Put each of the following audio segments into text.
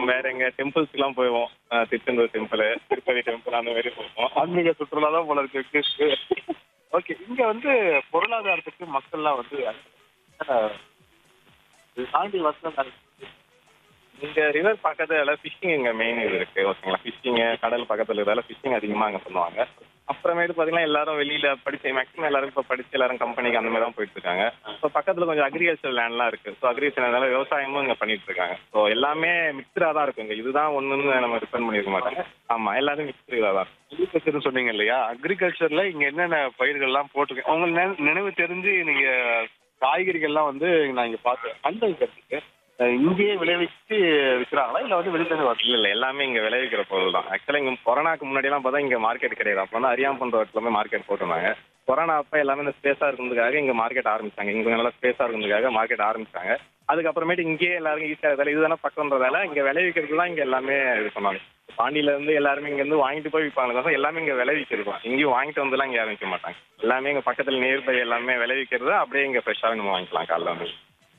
வேற எங்க டெம்பிள்ஸ்க்கு எல்லாம் போவோம் அஹ் திருச்செந்தூர் டெம்பிள் திருப்பதி டெம்பிள் அந்த மாதிரி போவோம் ஆன்மீக சுற்றுலா தான் போல இருக்கு ஓகே இங்க வந்து பொருளாதாரத்துக்கு மக்கள்லாம் வந்து அஹ், இது தாண்டி வசதி இங்க ரிவர் பக்கத்துல ஃபிஷிங் இங்க மெயின் இது இருக்கு ஓகேங்களா ஃபிஷிங் கடல் பக்கத்துல இருக்கிறதால ஃபிஷிங் அதிகமா அங்க பண்ணுவாங்க அப்புறமேட்டு பாத்தீங்கன்னா எல்லாரும் வெளியில படிச்சு மேக்ஸிமம் எல்லாரும் இப்ப படிச்சு எல்லாரும் கம்பெனிக்கு அந்த மாதிரி தான் போயிட்டு இருக்காங்க இப்போ பக்கத்துல கொஞ்சம் அக்ரிகல்ச்சர் லேண்ட்லாம் இருக்கு ஸோ அக்ரிகல்ச்சர் விவசாயமும் இங்க பண்ணிட்டு இருக்காங்க ஸோ எல்லாமே மிக்சரா தான் இருக்குங்க இதுதான் ஒண்ணுன்னு நம்ம டிபெண்ட் பண்ணிருக்க மாட்டாங்க ஆமா எல்லாரும் மிக்சரா தான் இருக்கும். அக்ரிகல்ச்சர் சொன்னீங்க இல்லையா அக்ரிகல்ச்சர்ல இங்க என்னென்ன பயிர்கள்லாம் போட்டிருக்கேன் உங்களுக்கு நினை- நினைவு தெரிஞ்சு நீங்க காய்கறிகள்லாம் வந்து நான் இங்க பார்த்தேன் அந்த கருத்துக்கு இங்கேயே விளைவிச்சு விற்கிறாங்களா இல்ல வந்து வெளியில வரல இல்ல இல்ல எல்லாமே இங்க விளைவிக்கிற பொருள் தான் ஆக்சுவலா இங்க கொரோனாக்கு முன்னாடி எல்லாம் பார்த்தா இங்க மார்க்கெட் கிடையாது அப்ப வந்து அரியாம் பண்ற இடத்துல மார்க்கெட் போட்டிருந்தாங்க கொரோனா அப்ப எல்லாமே இந்த ஸ்பேஸா இருக்கிறதுக்காக இங்க மார்க்கெட் ஆரம்பிச்சாங்க இங்க கொஞ்சம் நல்லா ஸ்பேஸா இருக்கிறதுக்காக மார்க்கெட் ஆரம்பிச்சாங்க அதுக்கப்புறமேட்டு இங்கேயே எல்லாருக்கும் ஈஸியா இருக்கிறதால இதுதானே பக்கம்ன்றதால இங்க விளைவிக்கிறது தான் இங்க எல்லாமே இது பண்ணாங்க பாண்டியில இருந்து எல்லாருமே இங்க இருந்து வாங்கிட்டு போய் விற்பாங்க எல்லாமே இங்க விளைவிக்கிறது இங்கேயும் வாங்கிட்டு வந்துலாம் இங்க யாரும் விற்க மாட்டாங்க எல்லாமே இங்க பக்கத்துல நியர்பை எல்லாமே விளைவிக்கிறது அப்படியே இங்க ஃப்ரெஷ்ஷாக நம்ம வாங்கிக்கலாம் காலைல வந்து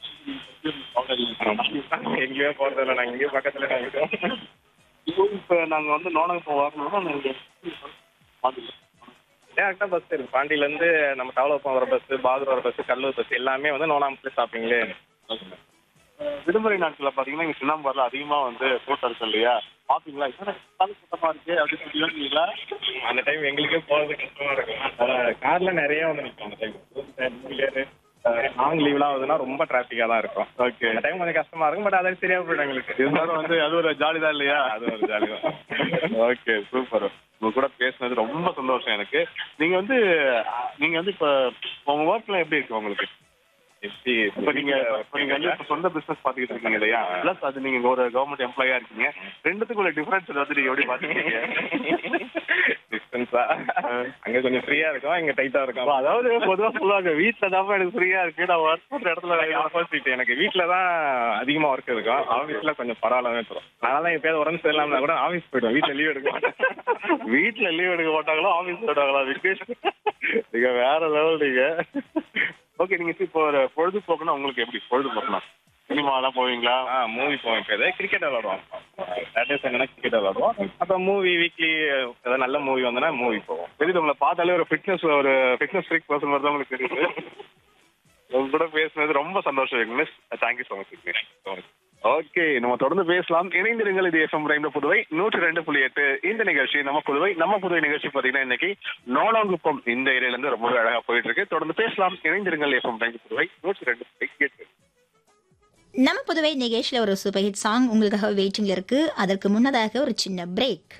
எங்கேயுமே போறது இல்லை நாங்க இங்கேயும் பக்கத்துல வாங்கிட்டோம் இப்ப நாங்க வந்து நோனகம் வரணும்னா நாங்க டேரக்டா பஸ் இருக்கு பாண்டியில இருந்து நம்ம டெவலப் வர பஸ் பாகூர் வர பஸ் கல்லூர் பஸ் எல்லாமே வந்து நோனாமத்துல ஸ்டாப்பிங்லே விடுமுறை நாட்கள்ல பாத்தீங்கன்னா இங்க சின்னம்பாறுல அதிகமா வந்து கூட்டம் இருக்கு இல்லையா பாத்தீங்களா என்ன கால் கூட்டமா இருக்கு அப்படின்னு சொல்லி யோசிக்கிறீங்களா? அந்த டைம் எங்களுக்கே போறது கஷ்டமா இருக்கும் கார்ல நிறைய வந்து நிற்கும் அந்த டைம் லாங் லீவ்லாம் ஆகுதுன்னா ரொம்ப டிராஃபிக்கா தான் இருக்கும் ஓகே அந்த டைம் கொஞ்சம் கஷ்டமா இருக்கும் பட் அது சரியா போயிடும் எங்களுக்கு இருந்தாலும் வந்து அது ஒரு ஜாலி தான் இல்லையா அது ஒரு ஜாலி தான் ஓகே சூப்பர் உங்க கூட பேசுனது ரொம்ப சந்தோஷம் எனக்கு நீங்க வந்து நீங்க வந்து இப்ப உங்க ஒர்க்லாம் எப்படி இருக்கு உங்களுக்கு எப்படி இப்ப நீங்க இப்ப நீங்க வந்து இப்ப சொந்த பிசினஸ் பாத்துக்கிட்டு இருக்கீங்க இல்லையா பிளஸ் அது நீங்க ஒரு கவர்மெண்ட் எம்ப்ளாயா இருக்கீங்க ரெண்டுத்துக்குள்ள டிஃபரன்ஸ் வந்து நீங்க எப்படி பாத்துக்கீங்க டிஸ்டன்ஸா அங்க கொஞ்சம் ஃப்ரீயா இருக்கும் இங்க டைட்டா இருக்கும் அதாவது பொதுவா சொல்லுவாங்க வீட்டுல தான் எனக்கு ஃப்ரீயா இருக்கு நான் ஒர்க் பண்ற இடத்துல வேலை ஆப்போசிட் எனக்கு வீட்ல தான் அதிகமா ஒர்க் இருக்கும் ஆபீஸ்ல கொஞ்சம் பரவாயில்லாம இருக்கும் அதனால எப்பயாவது உடம்பு சரியில்லாம கூட ஆபீஸ் போயிடுவேன் வீட்ல லீவ் எடுக்க மாட்டேன் வீட்டுல லீவ் எடுக்க மாட்டாங்களோ ஆபீஸ் போயிட்டாங்களா விக்கேஷ் நீங்க வேற லெவல் நீங்க ஓகே நீங்க இப்போ ஒரு பொழுதுபோக்குன்னா உங்களுக்கு எப்படி பொழுதுபோக்குனா சினிமாலாம் போவீங்களா ஆ மூவி போவோம் இப்போ எதாவது கிரிக்கெட் விளாடுவோம் சாட்டர்டே சண்டேனா கிரிக்கெட் விளாடுவோம் அப்போ மூவி வீக்லி ஏதாவது நல்ல மூவி வந்தனா மூவி போவோம் தெரியுது உங்களை பார்த்தாலே ஒரு ஃபிட்னஸ் ஒரு ஃபிட்னஸ் ஃப்ரீக் பர்சன் மாதிரி தான் உங்களுக்கு தெரியுது உங்க கூட பேசுனது ரொம்ப சந்தோஷம் Vignesh thank you so much Vignesh okay நம்ம தொடர்ந்து பேசலாம் இணைந்திருங்கள் இது எஃப்எம் ரெண்டு புதுவை நூற்றி ரெண்டு புள்ளி எட்டு இந்த நிகழ்ச்சி நம்ம புதுவை நம்ம புதுவை நிகழ்ச்சி பாத்தீங்கன்னா இன்னைக்கு நோலாங்குப்பம் இந்த ஏரியால இருந்து ரொம்பவே அழகா போயிட்டு இருக்கு தொடர்ந்து பேசலாம் இணைந்திருங்கள் எஃப்எம் ரெண்டு புதுவை நூற்றி ரெண்டு புள்ளி எட்டு நம்ம புதுவை நிகழ்ச்சியில் ஒரு சூப்பர் ஹிட் சாங் உங்களுக்காக வெயிட்டிங்ல இருக்கு அதற்கு முன்னதாக ஒரு சின்ன break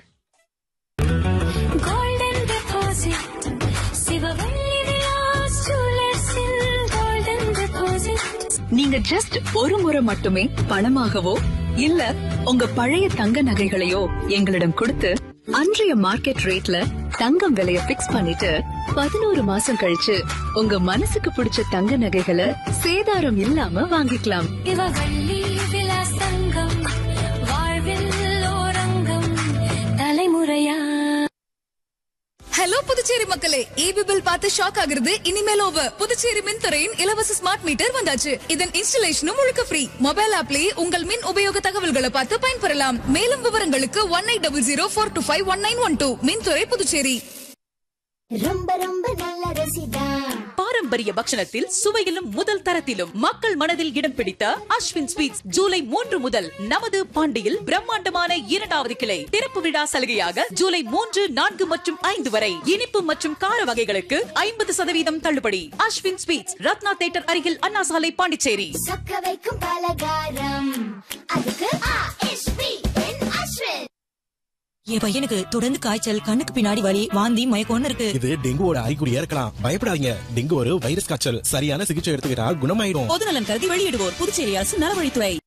Golden deposit. Sivavelli Vilas ஜுவல்லர்ஸில் golden deposit. நீங்க ஜஸ்ட் ஒரு முறை மட்டுமே பணமாகவோ இல்ல உங்க பழைய தங்க நகைகளையோ எங்களிடம் கொடுத்து அன்றைய மார்க்கெட் ரேட்ல தங்கம் விலைய பிக்ஸ் பண்ணிட்டு பதினோரு மாசம் கழிச்சு உங்க மனசுக்கு பிடிச்ச தங்க நகைகளை சேதாரம் இல்லாம வாங்கிக்கலாம் சிவவெள்ளி விலாஸ் தங்கம். வாழ்வில் ஓரங்கம். தலைமுறையா ஹலோ புதுச்சேரி மக்களே ஈபி பில் பார்த்து ஷாக் ஆகுறது இனிமேல் ஓவர் புதுச்சேரி மின்துறையின் இலவச ஸ்மார்ட் மீட்டர் வந்தாச்சு இதன் இன்ஸ்டலேஷனும் முழுக்க ஃப்ரீ மொபைல் ஆப்லயே உங்கள் மின் உபயோக தகவல்களை பார்த்து பயன்பெறலாம் மேலும் விவரங்களுக்கு one eight double zero four two five one nine one two மின்துறை புதுச்சேரி ரொம்ப ரொம்ப நல்ல ருசிதா பாரம்பரிய பக்ஷணத்தில் சுவையிலும் முதல் தரத்திலும் மக்கள் மனதில் இடம் பிடித்த அஸ்வின் ஸ்வீட்ஸ் ஜூலை மூன்று முதல் நமது பாண்டியில் பிரம்மாண்டமான இரண்டாவது கிளை திறப்பு விழா சலுகையாக ஜூலை மூன்று நான்கு மற்றும் ஐந்து வரை இனிப்பு மற்றும் கார வகைகளுக்கு ஐம்பது சதவீதம் தள்ளுபடி அஸ்வின் ஸ்வீட்ஸ் ரத்னா தேட்டர் அருகில் அண்ணா சாலை பாண்டிச்சேரி சொக்க வைக்கும் பலகாரம் அதுக்கு அஸ்வின் என் பையனுக்கு தொடர்ந்து காய்ச்சல் கண்ணுக்கு பின்னாடி வலி வாந்தி மயக்கம்னு இருக்கு இது டெங்குவோட அறிகுறியா இருக்கலாம் பயப்படாதீங்க டெங்கு ஒரு வைரஸ் காய்ச்சல் சரியான சிகிச்சை எடுத்துக்கிட்டா குணமாயிடும் பொதுநலன் கருதி வெளியிடுவோர் புதுச்சேரி அரசு நலவழித்துறை